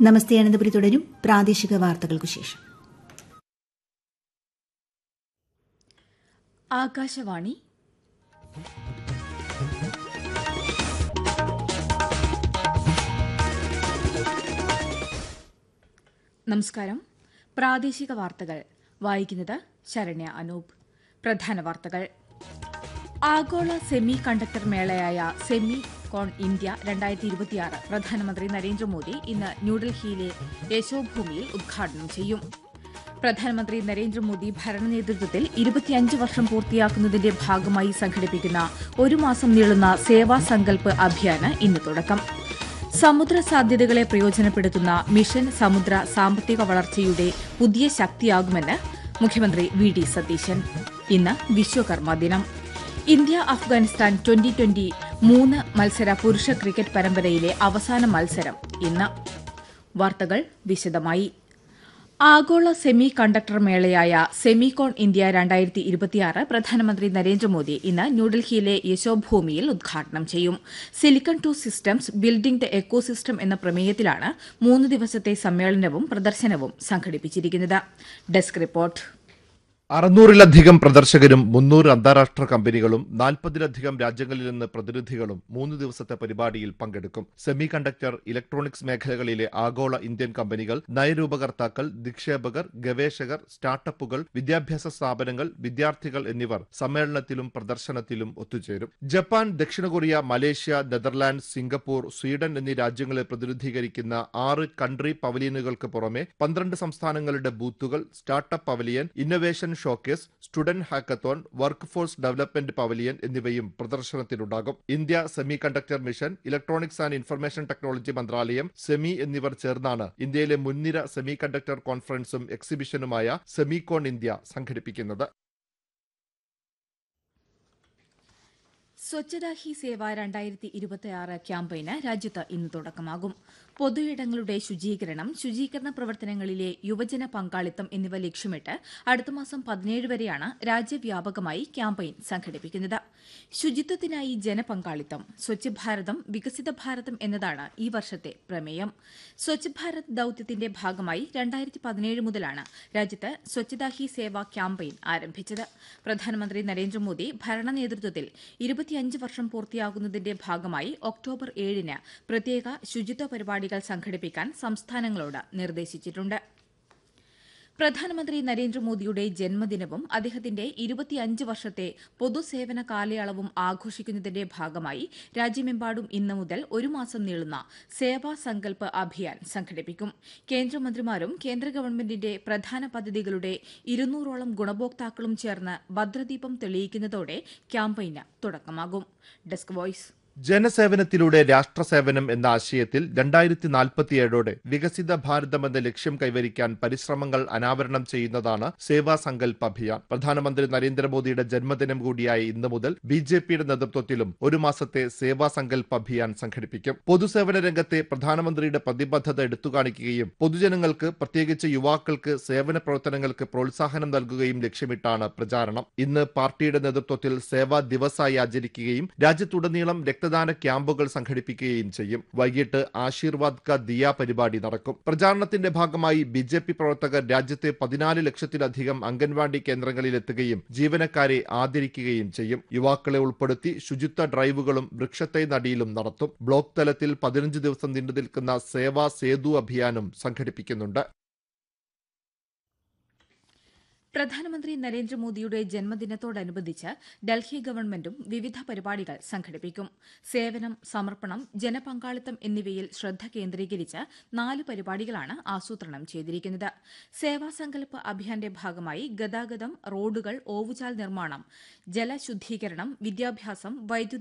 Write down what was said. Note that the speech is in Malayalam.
നമസ്തേ അനന്തപുരി തുടരും പ്രാദേശിക വാർത്തകൾക്കു ശേഷം ആകാശവാണി നമസ്കാരം പ്രാദേശിക വാർത്തകൾ വായിക്കുന്നത് ശരണ്യ അനൂപ് പ്രധാന വാർത്തകൾ ആഗോള സെമി കണ്ടക്ടർ മേളയായ സെമി കോൺ ഇന്ത്യ രണ്ടായിരത്തി ഇരുപത്തിയാറ് പ്രധാനമന്ത്രി നരേന്ദ്രമോദി ഇന്ന് ന്യൂഡൽഹിയിലെ യശോഭൂമിയിൽ ഉദ്ഘാടനം ചെയ്യും പ്രധാനമന്ത്രി നരേന്ദ്രമോദി ഭരണനേതൃത്വത്തിൽ ഇരുപത്തിയഞ്ച് വർഷം പൂർത്തിയാക്കുന്നതിന്റെ ഭാഗമായി സംഘടിപ്പിക്കുന്ന ഒരു മാസം നീളുന്ന സേവാ സങ്കൽപ് അഭിയാന് ഇന്ന് തുടക്കം സമുദ്ര സാധ്യതകളെ പ്രയോജനപ്പെടുത്തുന്ന മിഷൻ സമുദ്ര സാമ്പത്തിക വളർച്ചയുടെ പുതിയ ശക്തിയാകുമെന്ന് മുഖ്യമന്ത്രി വി ഡി സതീശൻ ഇന്ന് വിശ്വകർമ്മ ദിനം ഇന്ത്യ അഫ്ഗാനിസ്ഥാൻ ട്വന്റി ട്വന്റി മൂന്ന് മത്സര പുരുഷ ക്രിക്കറ്റ് പരമ്പരയിലെ അവസാന മത്സരം ഇന്ന് വാർത്തകൾ വിശദമായി ആഗോള സെമി കണ്ടക്ടർ മേളയായ സെമികോൺ ഇന്ത്യ രണ്ടായിരത്തി ഇരുപത്തിയാറ് പ്രധാനമന്ത്രി നരേന്ദ്രമോദി ഇന്ന് ന്യൂഡൽഹിയിലെ യശോഭൂമിയിൽ ഉദ്ഘാടനം ചെയ്യും silicon to systems building the ecosystem എന്ന പ്രമേയത്തിലാണ് മൂന്ന് ദിവസത്തെ സമ്മേളനവും പ്രദർശനവും സംഘടിപ്പിച്ചിരിക്കുന്നത് ഡെസ്ക് റിപ്പോർട്ട് അറുന്നൂറിലധികം പ്രദർശകരും മുന്നൂറ് അന്താരാഷ്ട്ര കമ്പനികളും നാൽപ്പതിലധികം രാജ്യങ്ങളിൽ നിന്ന് പ്രതിനിധികളും മൂന്ന് ദിവസത്തെ പരിപാടിയിൽ പങ്കെടുക്കും സെമി കണ്ടക്ടർ ഇലക്ട്രോണിക്സ് മേഖലകളിലെ ആഗോള ഇന്ത്യൻ കമ്പനികൾ നയരൂപകർത്താക്കൾ നിക്ഷേപകർ ഗവേഷകർ സ്റ്റാർട്ടപ്പുകൾ വിദ്യാഭ്യാസ സ്ഥാപനങ്ങൾ വിദ്യാർത്ഥികൾ എന്നിവർ സമ്മേളനത്തിലും പ്രദർശനത്തിലും ഒത്തുചേരും ജപ്പാൻ ദക്ഷിണ Korea Malaysia Netherland Singapore Sweden എന്നീ രാജ്യങ്ങളെ പ്രതിനിധീകരിക്കുന്ന ആറ് കൺട്രി പവലിയനുകൾക്ക് പുറമെ പന്ത്രണ്ട് സംസ്ഥാനങ്ങളുടെ ബൂത്തുകൾ startup pavilion innovation showcase student hackathon workforce development pavilion എന്നിവയും പ്രദർശനത്തിലുണ്ടാകും India semiconductor mission electronics and information technology മന്ത്രാലയം സെമി എന്നിവർ ചേർന്നാണ് ഇന്ത്യയിലെ മുൻനിര സെമി കണ്ടക്ടർ കോൺഫറൻസും എക്സിബിഷനുമായ സെമികോൺ ഇന്ത്യ സംഘടിപ്പിക്കുന്നത് സ്വച്ഛതാ ഹി സേവ രണ്ടായിരത്തി ഇരുപത്തിയാറ് ക്യാമ്പയിന് രാജ്യത്ത് ഇന്ന് തുടക്കമാകും പൊതുയിടങ്ങളുടെ ശുചീകരണം ശുചീകരണ പ്രവർത്തനങ്ങളിലെ യുവജന പങ്കാളിത്തം എന്നിവ ലക്ഷ്യമിട്ട് അടുത്ത മാസം പതിനേഴ് വരെയാണ് രാജ്യവ്യാപകമായി ക്യാമ്പയിൻ സംഘടിപ്പിക്കുന്നത് ശുചിത്വത്തിനായി ജനപങ്കാളിത്തം സ്വച്ഛ് ഭാരതം വികസിത ഭാരതം എന്നതാണ് ഈ വർഷത്തെ പ്രമേയം സ്വച്ഛ് ഭാരത് ദൌത്യത്തിന്റെ ഭാഗമായി രണ്ടായിരത്തി പതിനേഴ് മുതലാണ് രാജ്യത്ത് സ്വച്ഛതാ ഹി സേവ ക്യാമ്പയിൻ ആരംഭിച്ചത് പ്രധാനമന്ത്രി നരേന്ദ്രമോദി ഭരണ നേതൃത്വത്തിൽ ഇരുപത്തിയഞ്ച് വർഷം പൂർത്തിയാകുന്നതിന്റെ ഭാഗമായി ഒക്ടോബർ ഏഴിന് പ്രത്യേക ശുചിത്വ പരിപാടികൾ സംഘടിപ്പിക്കാൻ സംസ്ഥാനങ്ങളോട് നിർദ്ദേശിച്ചിട്ടുണ്ട് പ്രധാനമന്ത്രി നരേന്ദ്രമോദിയുടെ ജന്മദിനവും അദ്ദേഹത്തിന്റെ ഇരുപത്തിയഞ്ച് വർഷത്തെ പൊതുസേവന കാലയളവും ആഘോഷിക്കുന്നതിന്റെ ഭാഗമായി രാജ്യമെമ്പാടും ഇന്ന് മുതൽ ഒരു മാസം നീളുന്ന സേവാ സങ്കൽപ് അഭിയാൻ സംഘടിപ്പിക്കും കേന്ദ്രമന്ത്രിമാരും കേന്ദ്ര ഗവൺമെന്റിന്റെ പ്രധാന പദ്ധതികളുടെ ഇരുന്നൂറോളം ഗുണഭോക്താക്കളും ചേർന്ന് ഭദ്രദീപം തെളിയിക്കുന്നതോടെ ക്യാമ്പയിന് തുടക്കമാകും ഡെസ്ക് വോയ്സ് ജനസേവനത്തിലൂടെ രാഷ്ട്രസേവനം എന്ന ആശയത്തിൽ രണ്ടായിരത്തി നാൽപ്പത്തിയേഴോടെ വികസിത ഭാരതം എന്ന ലക്ഷ്യം കൈവരിക്കാൻ പരിശ്രമങ്ങൾ അനാവരണം ചെയ്യുന്നതാണ് സേവാ സങ്കൽപ് അഭിയാൻ പ്രധാനമന്ത്രി നരേന്ദ്രമോദിയുടെ ജന്മദിനം കൂടിയായ ഇന്ന് മുതൽ ബി ജെ പിയുടെ നേതൃത്വത്തിലും ഒരു മാസത്തെ സേവാ സങ്കൽപ് അഭിയാൻ സംഘടിപ്പിക്കും പൊതുസേവന രംഗത്തെ പ്രധാനമന്ത്രിയുടെ പ്രതിബദ്ധത എടുത്തുകാണിക്കുകയും പൊതുജനങ്ങൾക്ക് പ്രത്യേകിച്ച് യുവാക്കൾക്ക് സേവന പ്രവർത്തനങ്ങൾക്ക് പ്രോത്സാഹനം നൽകുകയും ലക്ഷ്യമിട്ടാണ് പ്രചാരണം ഇന്ന് പാർട്ടിയുടെ നേതൃത്വത്തിൽ സേവാ ദിവസായി ആചരിക്കുകയും രാജ്യത്തുടനീളം രക്തദാന ക്യാമ്പുകൾ സംഘടിപ്പിക്കുകയും ചെയ്യും വൈകിട്ട് ആശീർവാദ് ക ദിയ പരിപാടി നടക്കും പ്രചാരണത്തിന്റെ ഭാഗമായി ബി ജെ പി പ്രവർത്തകർ രാജ്യത്തെ പതിനാല് ലക്ഷത്തിലധികം അംഗൻവാടി കേന്ദ്രങ്ങളിൽ എത്തുകയും ജീവനക്കാരെ ആദരിക്കുകയും ചെയ്യും യുവാക്കളെ ഉൾപ്പെടുത്തി ശുചിത്വ ഡ്രൈവുകളും വൃക്ഷത്തൈ നടിയിലും നടത്തും ബ്ലോക്ക് തലത്തിൽ പതിനഞ്ച് ദിവസം നീണ്ടുനിൽക്കുന്ന സേവാ സേതു അഭിയാനും സംഘടിപ്പിക്കുന്നുണ്ട് പ്രധാനമന്ത്രി നരേന്ദ്രമോദിയുടെ ജന്മദിനത്തോടനുബന്ധിച്ച് ഡൽഹി ഗവൺമെന്റും വിവിധ പരിപാടികൾ സംഘടിപ്പിക്കും സേവനം സമർപ്പണം ജനപങ്കാളിത്തം എന്നിവയിൽ ശ്രദ്ധ കേന്ദ്രീകരിച്ച് നാല് പരിപാടികളാണ് ആസൂത്രണം ചെയ്തിരിക്കുന്നത് സേവാസങ്കല്പ് അഭിയാന്റെ ഭാഗമായി ഗതാഗതം റോഡുകൾ ഓവുചാൽ നിർമ്മാണം ജലശുദ്ധീകരണം വിദ്യാഭ്യാസം വൈദ്യുതി